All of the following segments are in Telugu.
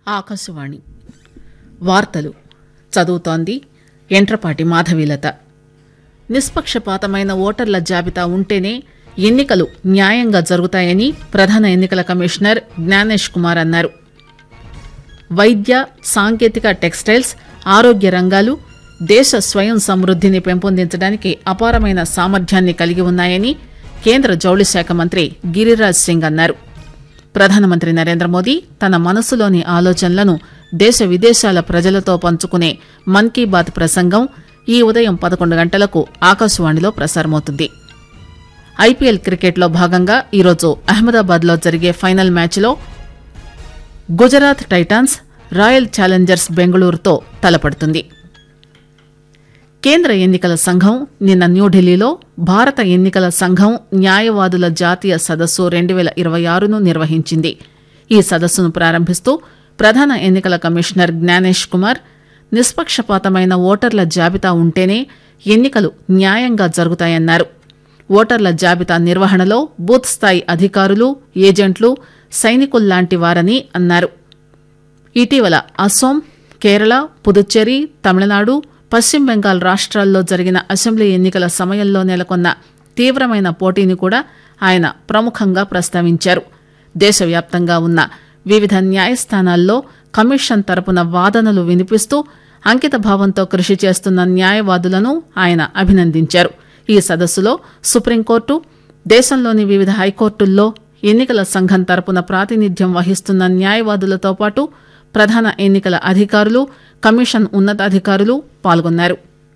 ఆకాశవాణి వార్తలు చదువుతోంది ఎంట్రపాటి మాధవీలత నిష్పక్షపాతమైన ఓటర్ల జాబితా ఉంటేనే ఎన్నికలు న్యాయంగా జరుగుతాయని ప్రధాన ఎన్నికల కమిషనర్ జ్ఞానేష్ కుమార్ అన్నారు వైద్య సాంకేతిక టెక్స్టైల్స్ ఆరోగ్య రంగాలు దేశ స్వయం సమృద్దిని పెంపొందించడానికి అపారమైన సామర్థ్యాన్ని కలిగి ఉన్నాయని కేంద్ర జౌళి శాఖ మంత్రి గిరిరాజ్ సింగ్ అన్నారు ప్రధానమంత్రి నరేంద్ర మోదీ తన మనసులోని ఆలోచనలను దేశ విదేశాల ప్రజలతో పంచుకునే మన్ కీ బాత్ ప్రసంగం ఈ ఉదయం పదకొండు గంటలకు ఆకాశవాణిలో ప్రసారమవుతుంది ఐపీఎల్ క్రికెట్లో భాగంగా ఈరోజు అహ్మదాబాద్లో జరిగే ఫైనల్ మ్యాచ్లో గుజరాత్ టైటాన్స్ రాయల్ ఛాలెంజర్స్ బెంగళూరుతో తలపడుతుంది కేంద్ర ఎన్నికల సంఘం నిన్న న్యూఢిల్లీలో భారత ఎన్నికల సంఘం న్యాయవాదుల జాతీయ సదస్సు రెండు పేల ఇరవై ఆరును నిర్వహించింది ఈ సదస్సును ప్రారంభిస్తూ ప్రధాన ఎన్నికల కమిషనర్ జ్ఞానేష్ కుమార్ నిష్పక్షపాతమైన ఓటర్ల జాబితా ఉంటేనే ఎన్నికలు న్యాయంగా జరుగుతాయన్నారు ఓటర్ల జాబితా నిర్వహణలో బూత్ స్థాయి అధికారులు ఏజెంట్లు సైనికుల్లాంటి వారని అన్నారు ఇటీవల అస్సోం కేరళ పుదుచ్చేరి తమిళనాడు పశ్చిమ బెంగాల్ రాష్ట్రాల్లో జరిగిన అసెంబ్లీ ఎన్నికల సమయంలో నెలకొన్న తీవ్రమైన పోటీని కూడా ఆయన ప్రముఖంగా ప్రస్తావించారు దేశవ్యాప్తంగా ఉన్న వివిధ న్యాయస్థానాల్లో కమిషన్ తరపున వాదనలు వినిపిస్తూ అంకిత భావంతో కృషి చేస్తున్న న్యాయవాదులను ఆయన అభినందించారు ఈ సదస్సులో సుప్రీంకోర్టు దేశంలోని వివిధ హైకోర్టుల్లో ఎన్నికల సంఘం తరపున ప్రాతినిధ్యం వహిస్తున్న న్యాయవాదులతో పాటు ప్రధాన ఎన్నికల అధికారులు కమిషన్ ఉన్నతాధికారులు పాల్గొన్నారు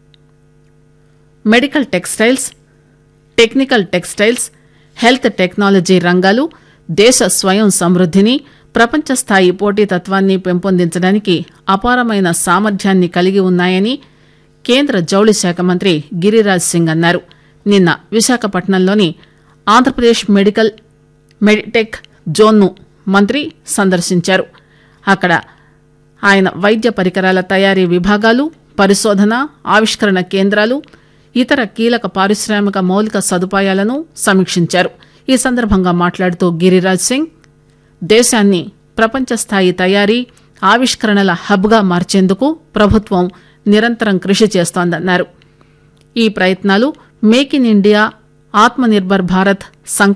medical textiles technical textiles health technology రంగాలు దేశ స్వయం సమృద్దిని ప్రపంచ స్థాయి పోటీతత్వాన్ని పెంపొందించడానికి అపారమైన సామర్థ్యాన్ని కలిగి ఉన్నాయని కేంద్ర జౌళి శాఖ మంత్రి గిరిరాజ్ సింగ్ అన్నారు నిన్న విశాఖపట్నంలోని ఆంధ్రప్రదేశ్ మెడికల్ మెడిటెక్ జోన్ను మంత్రి సందర్శించారు అక్కడ ఆయన వైద్య పరికరాల తయారీ విభాగాలు పరిశోధన ఆవిష్కరణ కేంద్రాలు ఇతర కీలక పారిశ్రామిక మౌలిక సదుపాయాలను సమీక్షించారు ఈ సందర్భంగా మాట్లాడుతూ గిరిరాజ్ సింగ్ దేశాన్ని ప్రపంచ స్థాయి తయారీ ఆవిష్కరణల హబ్గా మార్చేందుకు ప్రభుత్వం నిరంతరం కృషి చేస్తోందన్నారు ఈ ప్రయత్నాలు మేక్ ఇన్ ఇండియా ఆత్మ నిర్భర్ భారత్